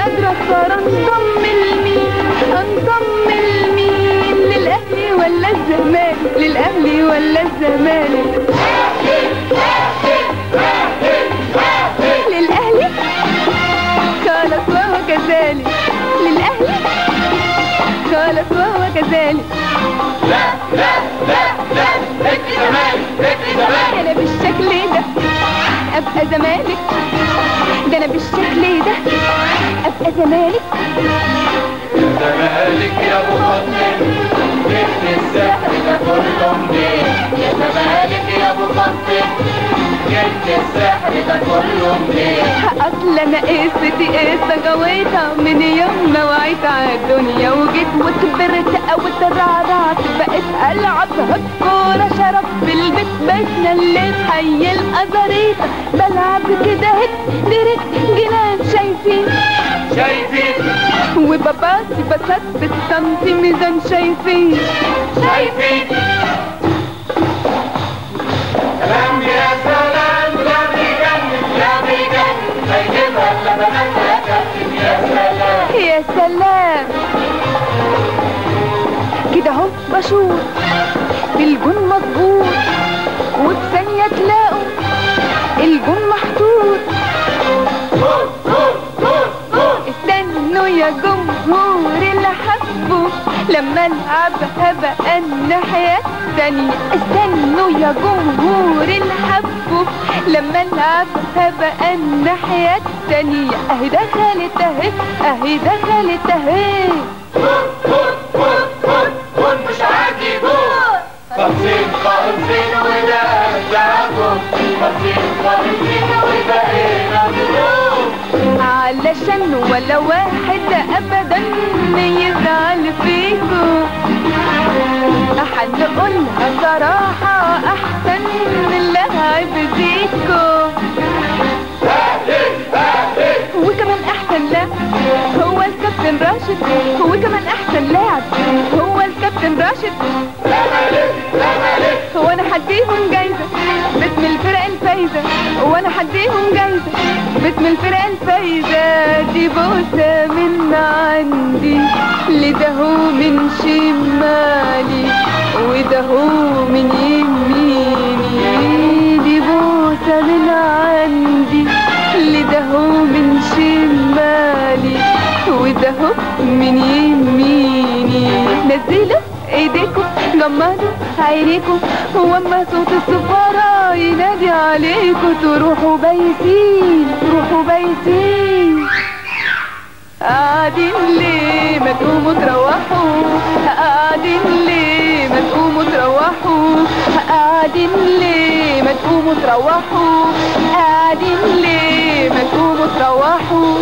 قادرة اختار انضم لمين انضم لمين للاهلي ولا الزمالك للاهلي ولا الزمالك للاهلي خلاص وهو كذلك للاهلي خلاص وهو كذلك لا لا لا لا فكر زمالك فكر زمالك انا بالشكل ده ابقى زمالك ده انا بالشكل ده ابقى زمالك زمالك يا ابو خطين جبت السحر ده كله منين يا زمالك يا ابو خطين جبت السحر ده كله منين اصل انا قصتي قصه جويتها من يوم ما وعيت على الدنيا وجيت وكبرت او اترعرعت بقيت العب الكوره شرف في البيت بيتنا اللي في حي الازاريطه بلعب كده هت دريت جنان شايفين شايفين وبباصي بسات بالسنتي ميزان شايفين شايفين سلام يا سلام يا بيجنن يا بيجنن هيجيبها اللبنات يا كابتن يا سلام يا سلام كده اهو بشوط في الجون مظبوط وفي ثانية تلاقوا الجون محطوط جول جول جول جول استنوا يا جمهور اللي حبوا لما العبها بقى الناحية التانية استنوا يا جمهور اللي حبوا لما العبها بقى الناحية التانية اهي دخلت اهي اهي دخلت اهي جول جول جول جول جول مش عادي جول خمسين خمسين وده ارجع جول خمسين خمسين وبقينا جول علشان ولا واحد ابدا يزعل فيكم هنقولها صراحة احسن اللعب بيكم اهلي اهلي وكمان احسن لاعب هو الكابتن راشد وكمان احسن لاعب هو الكابتن راشد زمالك زمالك هو انا هديهم جايزة باسم الفرق الفايزة وانا هديهم جايزة باسم الفرق الفايزة دي بوسة من عندي لده هو من شمالي وده هو من يميني دي بوسة من عندي لده هو من شمالي وده هو من يميني نزلوا ايديكم جمدوا عينيكم هو اما صوت السفارة ينادي عليكم تروحوا بايسين تروحوا بايسين قاعدين ليه ما تقوموا تروحوا قاعدين ليه ما تقوموا تروحوا قاعدين ليه ما تقوموا تروحوا قاعدين ليه ما تقوموا تروحوا